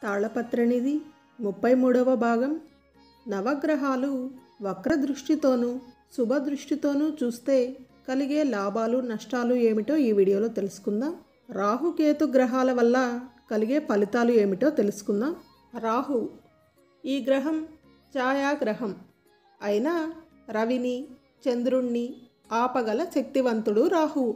తాళపత్రనిధి ముప్పై మూడవ భాగం నవగ్రహాలు వక్రదృష్టితోనూ శుభదృష్టితోనూ చూస్తే కలిగే లాభాలు నష్టాలు ఏమిటో ఈ వీడియోలో తెలుసుకుందాం రాహుకేతు గ్రహాల వల్ల కలిగే ఫలితాలు ఏమిటో తెలుసుకుందాం రాహు ఈ గ్రహం ఛాయాగ్రహం అయినా రవిని చంద్రుణ్ణి ఆపగల శక్తివంతుడు రాహువు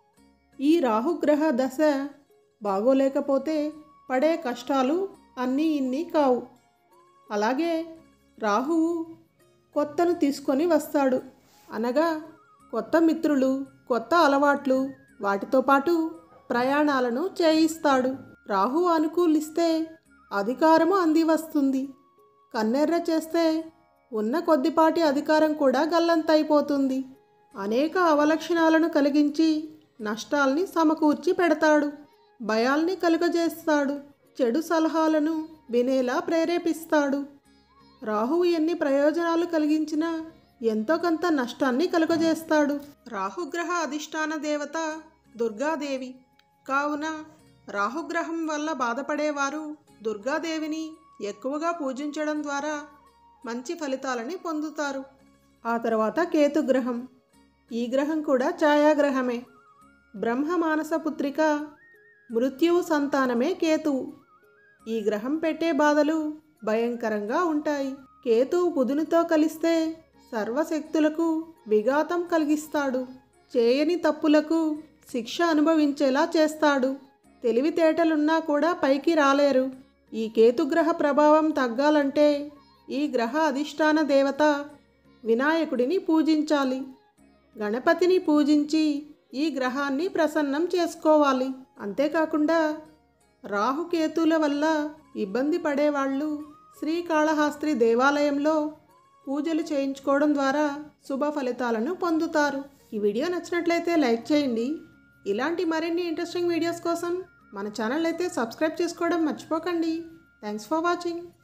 ఈ రాహుగ్రహ దశ బాగోలేకపోతే పడే కష్టాలు అన్నీ ఇన్ని కావు అలాగే రాహువు కొత్తను తీసుకొని వస్తాడు అనగా కొత్త మిత్రులు కొత్త అలవాట్లు వాటితో పాటు ప్రయాణాలను చేయిస్తాడు రాహు అనుకూలిస్తే అధికారము అంది వస్తుంది కన్నెర్ర చేస్తే ఉన్న కొద్దిపాటి అధికారం కూడా గల్లంతైపోతుంది అనేక అవలక్షణాలను కలిగించి నష్టాల్ని సమకూర్చి పెడతాడు భయాల్ని కలుగజేస్తాడు చెడు సలహాలను వినేలా ప్రేరేపిస్తాడు రాహువు ఎన్ని ప్రయోజనాలు కలిగించినా ఎంతో కొంత నష్టాన్ని కలుగజేస్తాడు రాహుగ్రహ అధిష్టాన దేవత దుర్గాదేవి కావున రాహుగ్రహం వల్ల బాధపడేవారు దుర్గాదేవిని ఎక్కువగా పూజించడం ద్వారా మంచి ఫలితాలని పొందుతారు ఆ తర్వాత కేతుగ్రహం ఈ గ్రహం కూడా ఛాయాగ్రహమే బ్రహ్మ మానస పుత్రిక మృత్యువు సంతానమే కేతువు ఈ గ్రహం పెట్టే బాధలు భయంకరంగా ఉంటాయి కేతువు బుధునితో కలిస్తే సర్వశక్తులకు విఘాతం కలిగిస్తాడు చేయని తప్పులకు శిక్ష అనుభవించేలా చేస్తాడు తెలివితేటలున్నా కూడా పైకి రాలేరు ఈ కేతుగ్రహ ప్రభావం తగ్గాలంటే ఈ గ్రహ అధిష్టాన దేవత వినాయకుడిని పూజించాలి గణపతిని పూజించి ఈ గ్రహాన్ని ప్రసన్నం చేసుకోవాలి అంతేకాకుండా రాహుకేతుల వల్ల ఇబ్బంది పడేవాళ్ళు శ్రీకాళహస్త్రి దేవాలయంలో పూజలు చేయించుకోవడం ద్వారా శుభ ఫలితాలను పొందుతారు ఈ వీడియో నచ్చినట్లయితే లైక్ చేయండి ఇలాంటి మరిన్ని ఇంట్రెస్టింగ్ వీడియోస్ కోసం మన ఛానల్ అయితే సబ్స్క్రైబ్ చేసుకోవడం మర్చిపోకండి థ్యాంక్స్ ఫర్ వాచింగ్